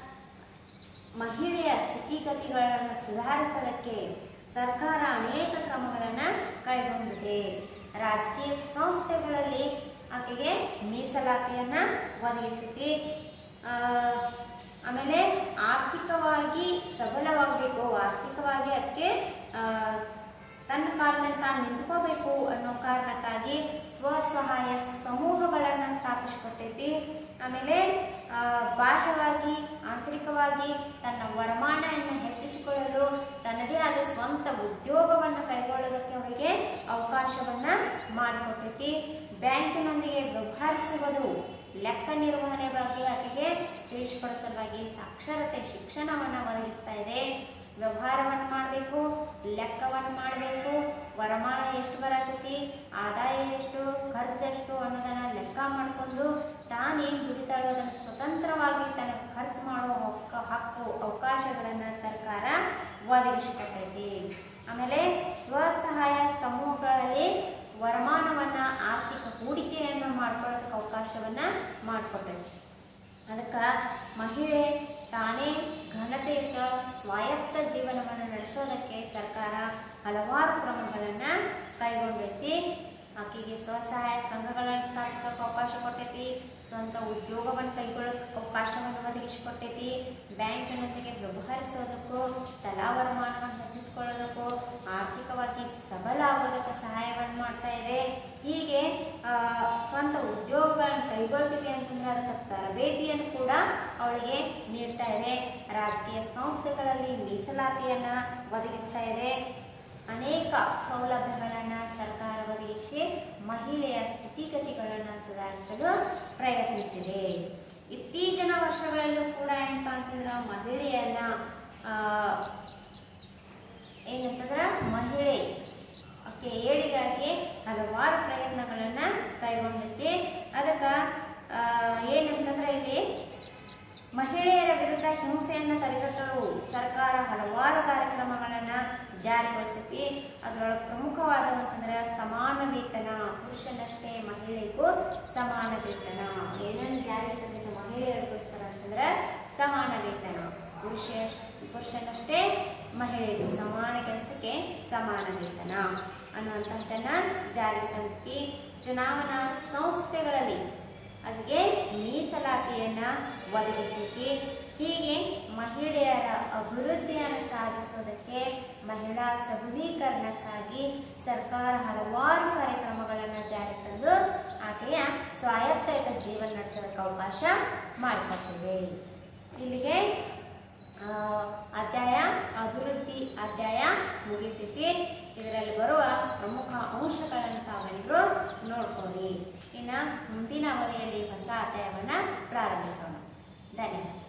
ಮಹಿಳೆಯ ಸ್ಥಿತಿಗತಿಗಳನ್ನು ಸುಧಾರಿಸೋದಕ್ಕೆ ಸರ್ಕಾರ ಅನೇಕ ಕ್ರಮಗಳನ್ನು ಕೈಗೊಂಡಿದೆ ರಾಜಕೀಯ ಸಂಸ್ಥೆಗಳಲ್ಲಿ ಆಕೆಗೆ ಮೀಸಲಾತಿಯನ್ನು ಒದಗಿಸಿದೆ ಆ, ಆಮೇಲೆ ಆರ್ಥಿಕವಾಗಿ ಸಬಲವಾಗಬೇಕು ಆರ್ಥಿಕವಾಗಿ ಅದಕ್ಕೆ ತನ್ನ ಕಾಲ ಮೇಲೆ ತಾನು ನಿಂತ್ಕೋಬೇಕು ಅನ್ನೋ ಕಾರಣಕ್ಕಾಗಿ ಸ್ವಸಹಾಯ ಸಮೂಹಗಳನ್ನು ಸ್ಥಾಪಿಸಿಕೊಟ್ಟೈತಿ ಆಮೇಲೆ ಆ, ಬಾಹ್ಯವಾಗಿ ಆಂತರಿಕವಾಗಿ ತನ್ನ ವರಮಾನವನ್ನು ಹೆಚ್ಚಿಸಿಕೊಳ್ಳಲು ತನ್ನದೇ ಆದ ಸ್ವಂತ ಉದ್ಯೋಗವನ್ನು ಕೈಗೊಳ್ಳೋದಕ್ಕೆ ಅವರಿಗೆ ಅವಕಾಶವನ್ನ ಮಾಡಿಕೊಟ್ಟೈತಿ ಬ್ಯಾಂಕಿನೊಂದಿಗೆ ವ್ಯವಹರಿಸುವುದು ಲೆಕ್ಕ ನಿರ್ವಹಣೆ ಬಗ್ಗೆ ಆಕೆಗೆ ತಿಳಿಸಿಕೊಡೋ ಸಲುವಾಗಿ ಸಾಕ್ಷರತೆ ಶಿಕ್ಷಣವನ್ನು ಒದಗಿಸ್ತಾ ಇದೆ ವ್ಯವಹಾರವನ್ನು ಮಾಡಬೇಕು ಲೆಕ್ಕವನ್ನು ಮಾಡಬೇಕು ವರಮಾನ ಎಷ್ಟು ಬರತೈತಿ ಆದಾಯ ಎಷ್ಟು ಖರ್ಚು ಎಷ್ಟು ಅನ್ನೋದನ್ನ ಲೆಕ್ಕ ಮಾಡಿಕೊಂಡು ತಾನೇನು ದುಡಿತಾಳೋ ಅದನ್ನು ಸ್ವತಂತ್ರವಾಗಿ ತನಗೆ ಖರ್ಚು ಮಾಡೋ ಹಕ್ಕ ಹಕ್ಕು ಅವಕಾಶಗಳನ್ನು ಸರ್ಕಾರ ಒದಗಿಸಿಕೊಟ್ಟೈತಿ ಆಮೇಲೆ ಸ್ವಸಹಾಯ ಸಮೂಹಗಳಲ್ಲಿ ವರಮಾನವನ್ನ ಆರ್ಥಿಕ ಹೂಡಿಕೆಯನ್ನು ಮಾಡ್ಕೊಳ್ಳೋದಕ್ಕೆ ಅವಕಾಶವನ್ನ ಮಾಡಿಕೊಟ್ಟೈತಿ ಅದಕ್ಕೆ ಮಹಿಳೆ ತಾನೇ ಘನತೆಯುತ ಸ್ವಾಯತ್ತ ಜೀವನವನ್ನು ನಡೆಸೋದಕ್ಕೆ ಸರ್ಕಾರ ಹಲವಾರು ಕ್ರಮಗಳನ್ನು ಕೈಗೊಂಡೈತಿ ಆಕೆಗೆ ಸ್ವಸಹಾಯ ಸಂಘಗಳನ್ನು ಸ್ಥಾಪಿಸೋಕೆ ಅವಕಾಶ ಕೊಟ್ಟೈತಿ ಸ್ವಂತ ಉದ್ಯೋಗವನ್ನು ಕೈಗೊಳ್ಳೋಕೆ ಅವಕಾಶವನ್ನು ಒದಗಿಸಿಕೊಟ್ಟೈತಿ ಬ್ಯಾಂಕಿನೊಂದಿಗೆ ವ್ಯವಹರಿಸೋದಕ್ಕೂ ತಲಾ ವರಮಾನವನ್ನು ಹೆಚ್ಚಿಸ್ಕೊಳ್ಳೋದಕ್ಕೂ ಆರ್ಥಿಕವಾಗಿ ಸಬಲ ಆಗೋದಕ್ಕೆ ಸಹಾಯವನ್ನು ಮಾಡ್ತಾ ಇದೆ ಹೀಗೆ ಆ, ಸ್ವಂತ ಉದ್ಯೋಗಗಳನ್ನು ಕೈಗೊಳ್ತೀವಿ ಅಂತಂದ್ರೆ ಅದಕ್ಕೆ ತರಬೇತಿಯನ್ನು ಕೂಡ ಅವಳಿಗೆ ನೀಡ್ತಾ ಇದೆ ರಾಜಕೀಯ ಸಂಸ್ಥೆಗಳಲ್ಲಿ ಮೀಸಲಾತಿಯನ್ನು ಒದಗಿಸ್ತಾ ಇದೆ ಅನೇಕ ಸೌಲಭ್ಯಗಳನ್ನು ಸರ್ಕಾರ ಒದಗಿಸಿ ಮಹಿಳೆಯ ಸ್ಥಿತಿಗತಿಗಳನ್ನು ಸುಧಾರಿಸಲು ಪ್ರಯತ್ನಿಸಿದೆ ಇತ್ತೀಚಿನ ವರ್ಷಗಳಲ್ಲೂ ಕೂಡ ಏನಪ್ಪ ಅಂತಂದ್ರೆ ಮಹಿಳೆಯನ್ನ ಆ, ಏನಂತಂದ್ರೆ ಮಹಿಳೆ ಆಕೆ ಏಳಿಗಾಗಿ ಹಲವಾರು ಪ್ರಯತ್ನಗಳನ್ನು ಕೈಗೊಂಡೈತಿ ಅದಕ್ಕೆ ಏನಂತಂದ್ರೆ ಇಲ್ಲಿ ಮಹಿಳೆಯರ ವಿರುದ್ಧ ಹಿಂಸೆಯನ್ನು ತಡೆಗಟ್ಟಲು ಸರ್ಕಾರ ಹಲವಾರು ಕಾರ್ಯಕ್ರಮಗಳನ್ನು ಜಾರಿಗೊಳಿಸೈತಿ ಅದರೊಳಗೆ ಪ್ರಮುಖವಾದಂತಂದ್ರೆ ಸಮಾನ ವೇತನ ಪುರುಷನಷ್ಟೇ ಮಹಿಳೆಗೂ ಸಮಾನ ವೇತನ ಏನನ್ನು ಜಾರಿಗೆ ತಂದಿದ್ದು ಮಹಿಳೆಯರಿಗೋಸ್ಕರ ಅಂತಂದ್ರೆ ಸಮಾನ ವೇತನ ಪುರುಷ ಪುರುಷನಷ್ಟೇ ಮಹಿಳೆಗೂ ಸಮಾನ ಕೆಲಸಕ್ಕೆ ಸಮಾನ ವೇತನ ಅನ್ನುವಂಥದ್ದನ್ನ ಜಾರಿಗೆ ತಂದಿ ಚುನಾವಣಾ ಸಂಸ್ಥೆಗಳಲ್ಲಿ ಅದಕ್ಕೆ ಮೀಸಲಾತಿಯನ್ನ ಒದಗಿಸಿತಿ ಹೀಗೆ ಮಹಿಳೆಯರ ಅಭಿವೃದ್ಧಿಯನ್ನು ಸಾಧಿಸೋದಕ್ಕೆ ಮಹಿಳಾ ಸಬಲೀಕರಣಕ್ಕಾಗಿ ಸರ್ಕಾರ ಹಲವಾರು ಕಾರ್ಯಕ್ರಮಗಳನ್ನು ಜಾರಿ ತಂದು ಆಕೆಯ ಸ್ವಾಯತ್ತಯುತ ಜೀವನ ನಡೆಸೋದಕ್ಕೆ ಅವಕಾಶ ಮಾಡಿಕೊಟ್ಟಿದೆ ಇಲ್ಲಿಗೆ ಆ, ಅಧ್ಯಾಯ ಅಭಿವೃದ್ಧಿ ಅಧ್ಯಾಯ ಮುಗಿತೈತಿ ಇದರಲ್ಲಿ ಬರುವ ಪ್ರಮುಖ ಅಂಶಗಳನ್ನು ತಾವೆಲ್ಲರೂ ನೋಡ್ಕೊಳ್ಳಿ ಇನ್ನು ಮುಂದಿನ ಅವಧಿಯಲ್ಲಿ ಹೊಸ ಅಧ್ಯಾಯವನ್ನು ಪ್ರಾರಂಭಿಸೋಣ ಧನ್ಯವಾದ